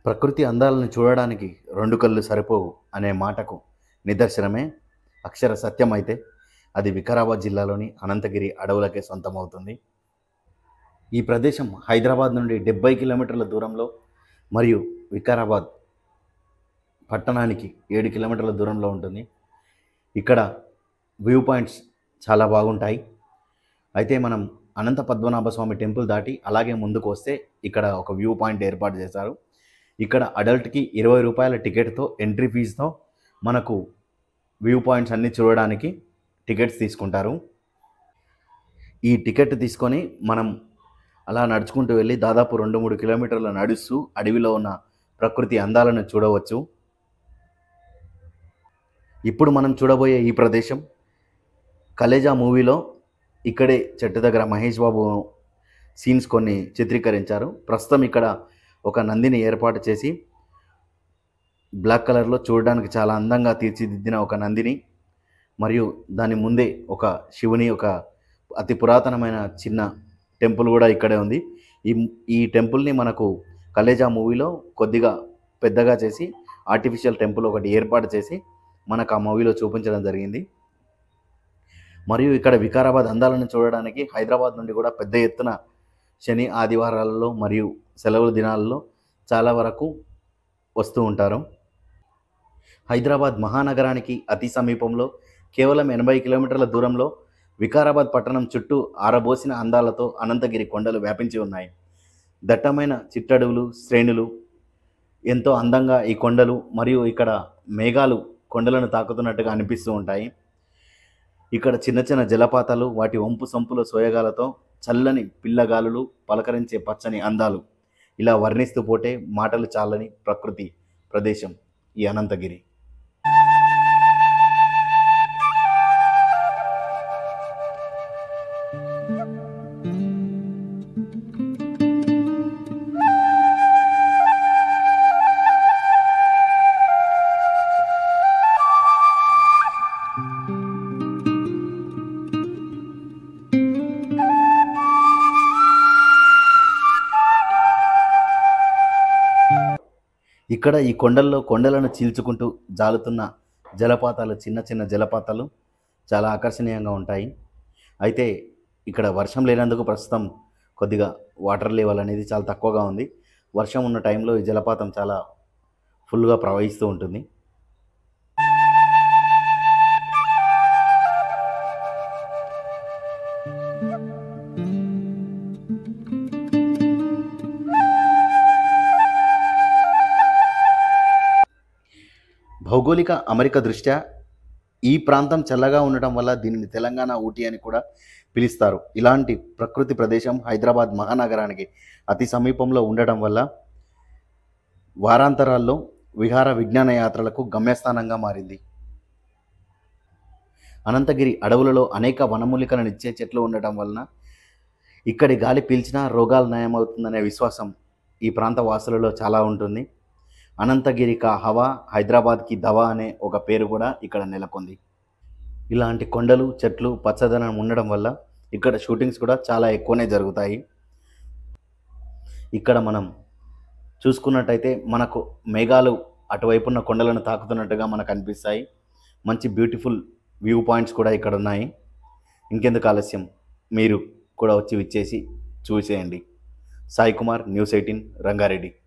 ప్రకృతి అందాలను చూడడానికి రెండు కళ్ళు సరిపోవు అనే మాటకు నిదర్శనమే అక్షర సత్యం అయితే అది వికారాబాద్ జిల్లాలోని అనంతగిరి అడవులకే సొంతమవుతుంది ఈ ప్రదేశం హైదరాబాద్ నుండి డెబ్బై కిలోమీటర్ల దూరంలో మరియు వికారాబాద్ పట్టణానికి ఏడు కిలోమీటర్ల దూరంలో ఉంటుంది ఇక్కడ వ్యూ పాయింట్స్ చాలా బాగుంటాయి అయితే మనం అనంత పద్మనాభ స్వామి టెంపుల్ దాటి అలాగే ముందుకు వస్తే ఇక్కడ ఒక వ్యూ పాయింట్ ఏర్పాటు చేశారు ఇక్కడ అడల్ట్కి ఇరవై రూపాయల టికెట్తో ఎంట్రీ ఫీజుతో మనకు వ్యూ పాయింట్స్ అన్నీ చూడడానికి టికెట్స్ తీసుకుంటారు ఈ టికెట్ తీసుకొని మనం అలా నడుచుకుంటూ వెళ్ళి దాదాపు రెండు మూడు కిలోమీటర్లు నడుస్తూ అడవిలో ఉన్న ప్రకృతి అందాలను చూడవచ్చు ఇప్పుడు మనం చూడబోయే ఈ ప్రదేశం కలేజా మూవీలో ఇక్కడే చెట్టు దగ్గర మహేష్ బాబు సీన్స్ కొన్ని చిత్రీకరించారు ప్రస్తుతం ఇక్కడ ఒక నందిని ఏర్పాటు చేసి బ్లాక్ కలర్లో చూడడానికి చాలా అందంగా తీర్చిదిద్దిన ఒక నందిని మరియు దాని ముందే ఒక శివుని ఒక అతి పురాతనమైన చిన్న టెంపుల్ కూడా ఇక్కడే ఉంది ఈ ఈ టెంపుల్ని మనకు కలేజా మూవీలో కొద్దిగా పెద్దగా చేసి ఆర్టిఫిషియల్ టెంపుల్ ఒకటి ఏర్పాటు చేసి మనకు ఆ మూవీలో చూపించడం జరిగింది మరియు ఇక్కడ వికారాబాద్ అందాలను చూడడానికి హైదరాబాద్ నుండి కూడా పెద్ద ఎత్తున శని ఆదివారాలలో మరియు సెలవుల దినాలలో చాలా వరకు వస్తూ ఉంటారు హైదరాబాద్ మహానగరానికి అతి సమీపంలో కేవలం ఎనభై కిలోమీటర్ల దూరంలో వికారాబాద్ పట్టణం చుట్టూ ఆరబోసిన అందాలతో అనంతగిరి కొండలు వ్యాపించి ఉన్నాయి దట్టమైన చిట్టడుగులు శ్రేణులు ఎంతో అందంగా ఈ కొండలు మరియు ఇక్కడ మేఘాలు కొండలను తాకుతున్నట్టుగా అనిపిస్తూ ఉంటాయి ఇక్కడ చిన్న చిన్న జలపాతాలు వాటి వంపు సంపుల సోయగాలతో చల్లని పిల్లగాలులు పలకరించే పచ్చని అందాలు ఇలా వర్ణిస్తూ పోతే మాటలు చాలని ప్రకృతి ప్రదేశం ఈ అనంతగిరి ఇక్కడ ఈ కొండల్లో కొండలను చీల్చుకుంటూ జాలుతున్న జలపాతాలు చిన్న చిన్న జలపాతాలు చాలా ఆకర్షణీయంగా ఉంటాయి అయితే ఇక్కడ వర్షం లేనందుకు ప్రస్తుతం కొద్దిగా వాటర్ లెవెల్ అనేది చాలా తక్కువగా ఉంది వర్షం ఉన్న టైంలో ఈ జలపాతం చాలా ఫుల్గా ప్రవహిస్తూ ఉంటుంది భౌగోళిక అమరిక దృష్ట్యా ఈ ప్రాంతం చల్లగా ఉండటం వల్ల దీనిని తెలంగాణ ఊటీ అని కూడా పిలుస్తారు ఇలాంటి ప్రకృతి ప్రదేశం హైదరాబాద్ మహానగరానికి అతి సమీపంలో ఉండటం వల్ల వారాంతరాల్లో విహార విజ్ఞాన యాత్రలకు గమ్యస్థానంగా మారింది అనంతగిరి అడవులలో అనేక వనమూలికలను ఇచ్చే చెట్లు ఉండటం వలన ఇక్కడి గాలి పీల్చినా రోగాలు నయమవుతుందనే విశ్వాసం ఈ ప్రాంత వాసులలో చాలా ఉంటుంది అనంతగిరి కా హవా హైదరాబాద్కి దవా అనే ఒక పేరు కూడా ఇక్కడ నెలకొంది ఇలాంటి కొండలు చెట్లు పచ్చదనం ఉండడం వల్ల ఇక్కడ షూటింగ్స్ కూడా చాలా ఎక్కువనే జరుగుతాయి ఇక్కడ మనం చూసుకున్నట్టయితే మనకు మేఘాలు అటువైపు ఉన్న కొండలను తాకుతున్నట్టుగా మనకు అనిపిస్తాయి మంచి బ్యూటిఫుల్ వ్యూ పాయింట్స్ కూడా ఇక్కడ ఉన్నాయి ఇంకెందుకు ఆలస్యం మీరు కూడా వచ్చి విచ్చేసి చూసేయండి సాయి కుమార్ న్యూస్ ఎయిటీన్ రంగారెడ్డి